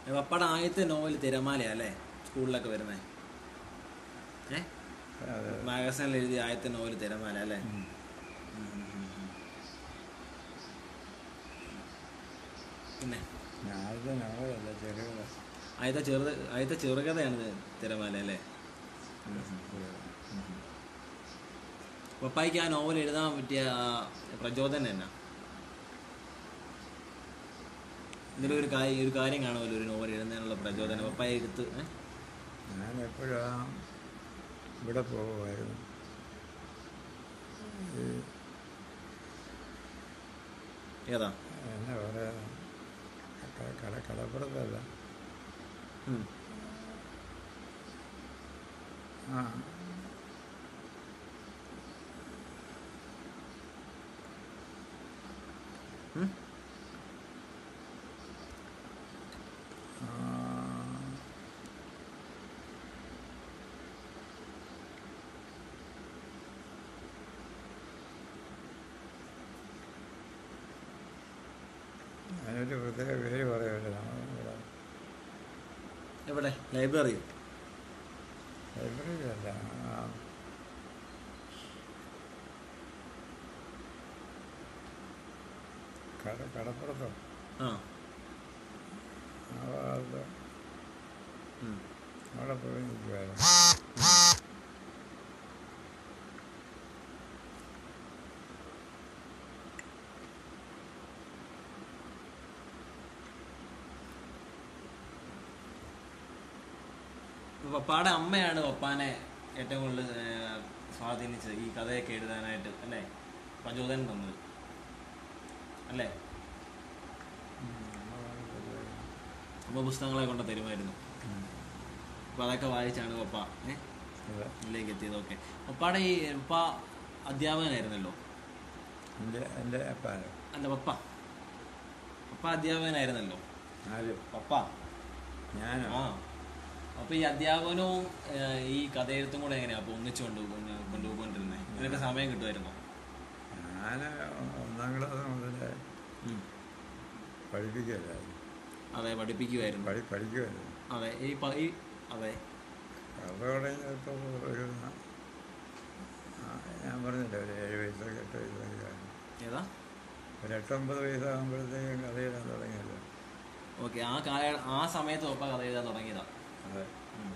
പപ്പയുടെ ആദ്യത്തെ നോവൽ തിരമാലയാ അല്ലേ സ്കൂളിലൊക്കെ വരുന്നത് ഏ അതെ മാഗസീനിൽ എഴുതിയ ആദ്യത്തെ നോവൽ തിരമാല അല്ലേ ഉം. ഉം, ഉം, ഉം, ഉം. പിന്നെ ഞാനത് നോവലല്ല ചെറുകഥ ആദ്യത്തെ ചെറു ആദ്യത്തെ ചെറുകഥയാണ് ഇത് തിരമാല അല്ലേ പപ്പായ്ക്ക് ആ നോവൽ എഴുതാൻ പറ്റിയ ആ പ്രചോദനം എന്നാ എന്തെങ്കിലും ഒരു കാര്യം ഒരു കാര്യം കാണുമല്ലോ ഒരു നോവൽ എഴുതുന്നതിനുള്ള പ്രചോദനം പപ്പായ എടുത്ത് ഏ? ഞാൻ എപ്പോഴും ആ ഇവിടെ പോകുമായിരുന്നു ഈ ഏതാ എന്നാ പറയാ ക- കട കടപ്പുറത്തല്ല ഉം. ആ ഉം? ആ, അതിനൊരു പ്രത്യേക പേര് പറയുമല്ലോ നമ്മളിവിടെ എവിടെ ലൈബ്രറി ലൈബ്രറിയിലല്ല ആ കട കടപ്പുറത്തോ ആ ആ ഭാഗത്ത് ഉം. അവിടെ പോയി നിൽക്കുമായിരുന്നു ഇപ്പൊ പപ്പാടെ അമ്മയാണ് പപ്പാനെ ഏറ്റവും കൂടുതൽ ഏർ, സ്വാധീനിച്ചത് ഈ കഥയൊക്കെ എഴുതാനായിട്ട് അല്ലേ പ്രചോദനം തന്നത് അല്ലേ അമ്മ പുസ്തകങ്ങളെ കൊണ്ട് തരുമായിരുന്നു അപ്പൊ അതൊക്കെ വായിച്ചാണ് പപ്പ ഏഹ് അതെ ഇതിലേക്ക് എത്തിയതൊക്കെ പപ്പാടെ ഈ പപ്പ അധ്യാപകനായിരുന്നല്ലോ എൻ്റെ എൻ്റെ അപ്പാരോ അല്ല പപ്പ പപ്പ അധ്യാപകനായിരുന്നല്ലോ ആര് പപ്പ ഞാനോ ആ അപ്പൊ ഈ അധ്യാപനവും ഏഹ്, ഈ കഥയെഴുത്തും കൂടെ എങ്ങനെയാ അപ്പൊ ഒന്നിച്ചു കൊണ്ടു കൊണ്ടുപോയിക്കൊണ്ടിരുന്നത് ഇതിനൊക്കെ സമയം കിട്ടുമായിരുന്നോ ഞാൻ ഒന്നാം ക്ലാസ് മുതൽ പഠിപ്പിക്കുകയല്ലായിരുന്നു അതെ പഠിപ്പിക്കുമായിരുന്നു പഠി പഠിക്കുമായിരുന്നു അതെ ഈ പ- ഈ അതെ കഥ തുടങ്ങിയപ്പോൾ ഒരു ആ, ഞാൻ പറഞ്ഞില്ലേ ഒരു ഏഴ് വയസ്സൊക്കെ എട്ട് വയസ്സൊക്കെ ആയിരുന്നു. ഏതാ ഒരു എട്ടൊമ്പത് വയസ്സാകുമ്പോഴത്തേക്കും കഥ എഴുതാൻ തുടങ്ങിയല്ലോ ഓക്കെ ആ കാല ആ സമയത്ത് പപ്പ കഥ എഴുതാൻ തുടങ്ങിയതാ അതെ ഉം.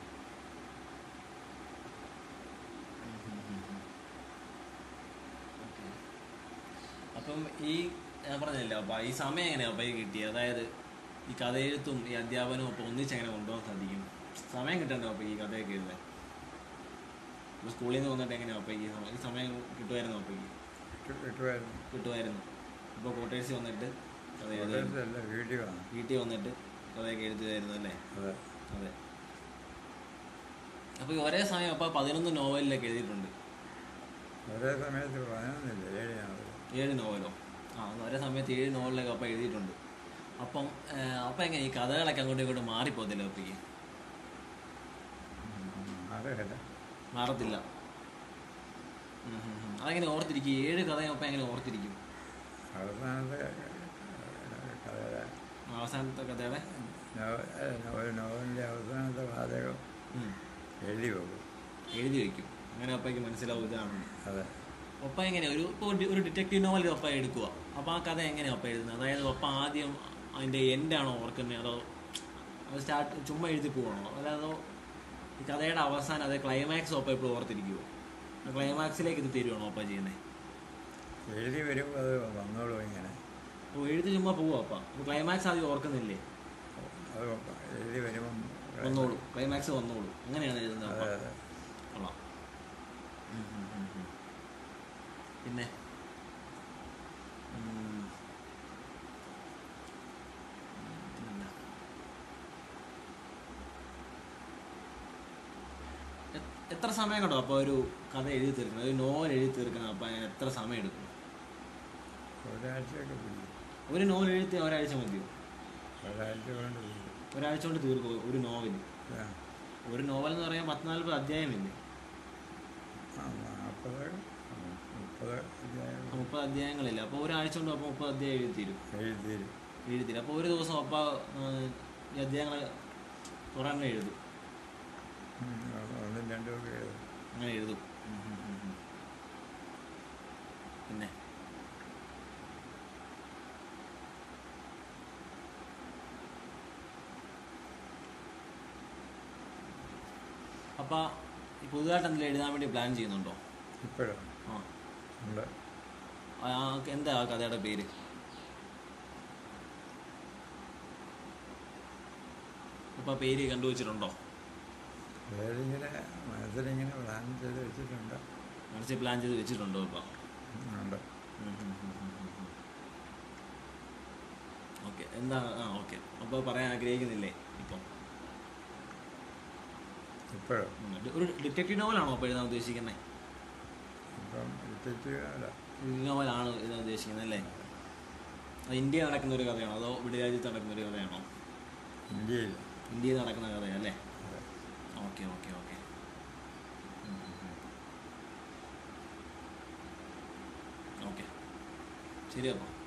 ഓക്കേ. അപ്പം ഈ ഞാൻ പറഞ്ഞില്ല അപ്പൊ ഈ സമയം എങ്ങനെയാ അപ്പൊ ഈ കിട്ടിയത് അതായത് ഈ കഥയെഴുത്തും ഈ അധ്യാപനവും അപ്പൊ ഒന്നിച്ചെങ്ങനെ കൊണ്ടുപോകാൻ സാധിക്കും സമയം കിട്ടണ്ടോ അപ്പൊ ഈ കഥയൊക്കെ എഴുതാൻ ഇപ്പൊ സ്കൂളിൽ നിന്ന് വന്നിട്ട് എങ്ങനെയാ അപ്പൊ ഈ സമയം ഈ സമയം കിട്ടുമായിരുന്നു അപ്പൊ ഈ കിട്ടു- കിട്ടുമായിരുന്നു കിട്ടുമായിരുന്നു ഇപ്പൊ കോട്ടേഴ്സിൽ വന്നിട്ട് കഥ എഴുതുമായിരുന്നു കോട്ടയത്തല്ല വീട്ടിൽ വന്നു വീട്ടിൽ വന്നിട്ട് കഥയൊക്കെ എഴുതുമായിരുന്നു അല്ലേ അതെ അതെ അപ്പൊ ഈ ഒരേ സമയം അപ്പൊ പതിനൊന്ന് നോവലിലൊക്കെ എഴുതിയിട്ടുണ്ട് ഒരേ സമയത്ത് പതിനൊന്നില്ല ഏഴ് ഞാനത് ഏഴ് നോവലോ ആ ഒരേ സമയത്ത് ഏഴ് നോവലിലൊക്കെ അപ്പൊ എഴുതിയിട്ടുണ്ട് അപ്പം ഏഹ്, അപ്പൊ എങ്ങനെ ഈ കഥകളൊക്കെ അങ്ങോട്ടും ഇങ്ങോട്ടും മാറിപ്പോത്തില്ല അപ്പക്ക് അറിയില്ല മാറത്തില്ല ഉം ഉം ഉം. അതെങ്ങനെ ഓർത്തിരിക്കും ഈ ഏഴ് കഥയും അപ്പൊ എങ്ങനെ ഓർത്തിരിക്കും അവസാനത്തെ കഥയുടെ അവസാനത്തെ കഥയുടെ നോ- ഏ, ഒരു നോവലിൻ്റെ അവസാനത്തെ വാചകം ഉം. എഴുതി പോകും എഴുതി വെക്കും അങ്ങനെ അപ്പയ്ക്ക് മനസ്സിലാവും ഇതാണെന്ന് അതെ ഒപ്പ എങ്ങനെ ഒരു ഇപ്പോൾ ഒരു ഡിറ്റക്റ്റീവ് നോവൽ ഒപ്പ എടുക്കുക അപ്പോൾ ആ കഥ എങ്ങനെയാണ് ഒപ്പ എഴുതുന്നത് അതായത് ഒപ്പ ആദ്യം അതിൻ്റെ എൻഡാണോ ഓർക്കുന്നത് അതോ അത് സ്റ്റാർട്ട് ചുമ്മാ എഴുതി പോകണോ അല്ലാതോ ഈ കഥയുടെ അവസാനം അതായത് ക്ലൈമാക്സ് ഒപ്പ എപ്പോഴും ഓർത്തിരിക്കുമോ ആ ക്ലൈമാക്സിലേക്ക് ഇത് തരുവാണോ ഒപ്പ ചെയ്യുന്നത് എഴുതി വരുമ്പോൾ അത് വന്നോളും ഇങ്ങനെ അപ്പോൾ എഴുതി ചുമ്മാ പോവുക അപ്പ അപ്പോൾ ക്ലൈമാക്സ് ആദ്യം ഓർക്കുന്നില്ലേ അത് എഴുതി വരുമ്പം വന്നോളൂ ക്ലൈമാക്സ് വന്നോളൂ അങ്ങനെയാണ് എഴുതുന്നത് അതെ അപ്പ അതെ കൊള്ളാം ഉം, ഉം, ഉം, ഉം. പിന്നെ ഉം. പിന്നെന്താ? എ- എത്ര സമയം കേട്ടോ അപ്പോൾ ഒരു കഥ എഴുതി തീർക്കണം ഒരു നോവൽ എഴുതി തീർക്കണം അപ്പോൾ അതിന് എത്ര സമയം എടുക്കും ഒരാഴ്ചയൊക്കെ പിടിക്കും ഒരു നോവൽ എഴുതി ഒരാഴ്ച മതിയോ ഒരാഴ്ച കൊണ്ട് പിടിക്കും ഒരാഴ്ച കൊണ്ട് തീർക്കും ഒരു നോവൽ ആ, ഒരു നോവൽ എന്ന് പറയാൻ പത്തിനാൽപ്പത് അധ്യായമില്ലേ ആ, നാൽപ്പത് മുപ്പത് അധ്യായം മുപ്പത് അധ്യായങ്ങളില്ല അപ്പോൾ ഒരാഴ്ച കൊണ്ട് അപ്പോൾ മുപ്പത് അധ്യായം എഴുതി തീരും എഴുതി എഴുതി അപ്പോൾ ഒരു ദിവസം അപ്പ ഈ അധ്യായങ്ങൾ കുറേ എണ്ണം എഴുതും ഉം, ഒന്നും രണ്ടും ഒക്കെ എഴുതും അങ്ങനെ എഴുതും ഉം, ഉം, ഉം, ഉം. പിന്നെ അപ്പൊ ഈ പുതുതായിട്ട് എന്തെങ്കിലും എഴുതാൻ വേണ്ടി പ്ലാൻ ചെയ്യുന്നുണ്ടോ ഇപ്പോഴും ആ ഉണ്ട് ആ, എന്താ ആ കഥയുടെ പേര് ഇപ്പൊ പേര് കണ്ടുവച്ചിട്ടുണ്ടോ പേരിങ്ങനെ മനസ്സിലിങ്ങനെ പ്ലാൻ ചെയ്ത് വെച്ചിട്ടുണ്ട് മനസ്സിൽ പ്ലാൻ ചെയ്ത് വെച്ചിട്ടുണ്ടോ ഇപ്പൊ ഉം, ഉണ്ട് ഓക്കെ എന്താ ആ ഓക്കെ അപ്പോൾ പറയാൻ ആഗ്രഹിക്കുന്നില്ലേ ഇപ്പം ഇപ്പോഴും ഉം. ഒരു ഡിറ്റക്റ്റീവ് നോവലാണോ അപ്പോൾ എഴുതാൻ ഉദ്ദേശിക്കുന്നത് ഇപ്പം ഡിറ്റക്റ്റീവല്ല നോവലാണ് എഴുതാൻ ഉദ്ദേശിക്കുന്നത് അല്ലേ അത് ഇന്ത്യയിൽ നടക്കുന്ന ഒരു കഥയാണോ അതോ ഇവിടെ രാജ്യത്ത് നടക്കുന്ന ഒരു കഥയാണോ ഇന്ത്യയിൽ ഇന്ത്യയിൽ നടക്കുന്ന കഥയല്ലേ അതെ. ഓക്കെ ഓക്കെ ഓക്കെ ഓക്കെ ശരി അപ്പോൾ